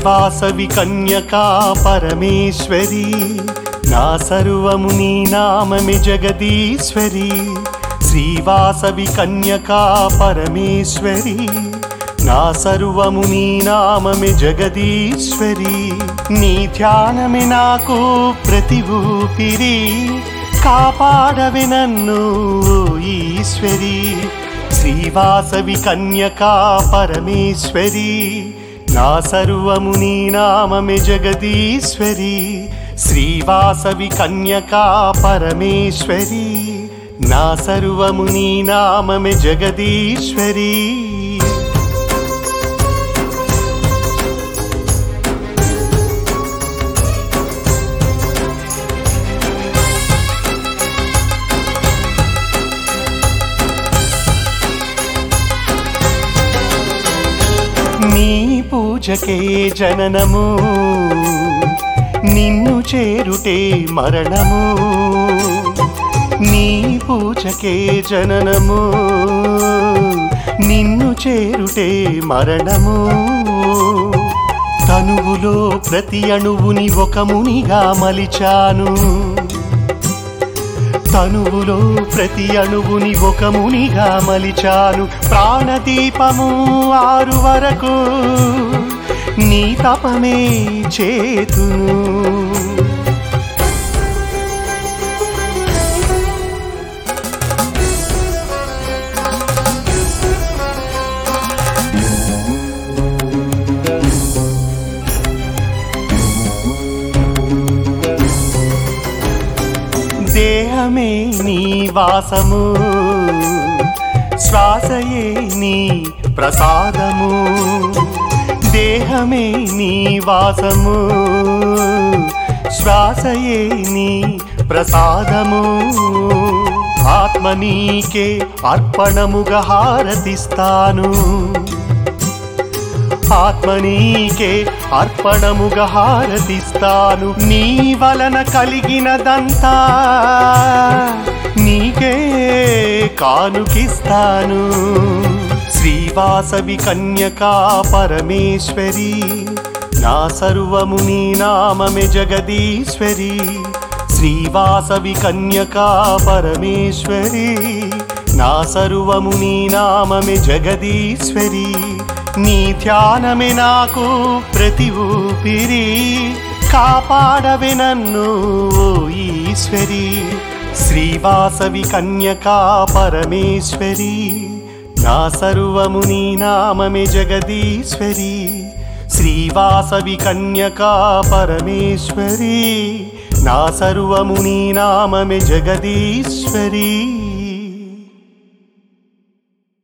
శ్రీవాసవి కన్యకా పరమేశ్వరి నా సర్వము నీ నామమి జగదీశ్వరి శ్రీవాసవి కన్యకా పరమేశ్వరి నా సర్వము నీ నామమి జగదీశ్వరి నీ ధ్యానమే నాకు ప్రతి ఊపిరి కాపాడవి నన్ను ఓ ఈశ్వరి శ్రీవాసవి కన్యకా పరమేశ్వరి నా సర్వము నీ నామమే జగదీశ్వరి శ్రీవాసవి కన్యకా పరమేశ్వరి నా సర్వము నీ నామమే జగదీశ్వరి నీ పూజకే జననము నిన్ను చేరుటే మరణము నీ పూజకే జననము నిన్ను చేరుటే మరణము తనువులో ప్రతి అణువుని ఒక మునిగా మలిచాను తనువులో ప్రతి అణువుని ఒక మునిగా మలిచాను ప్రాణదీపము ఆరు వరకు నీ తపమే చేతును దేహమే నీ వాసము శ్వాసయే నీ ప్రసాదము దేహమే నీ వాసము శ్వాసయే నీ ప్రసాదము ఆత్మ నీకే అర్పణముగా హారతిస్తాను ఆత్మ నీకే అర్పణముగా హారతిస్తాను నీ వలన కలిగినదంతా నీకే కానుకిస్తాను శ్రీవాసవి కన్యకా పరమేశ్వరి నా సర్వము నీ నామమే జగదీశ్వరి శ్రీవాసవి కన్యకా పరమేశ్వరి నా సర్వము నీ నామమే జగదీశ్వరి నీ ధ్యానమే నాకు ప్రతి ఊపిరి కాపాడవే నన్ను ఓ ఈశ్వరి శ్రీవాసవి కన్యకా పరమేశ్వరి నా సర్వము నీ నామమే జగదీశ్వరి శ్రీవాసవి కన్యకా పరమేశ్వరి నా సర్వము నీ నామమే జగదీశ్వరి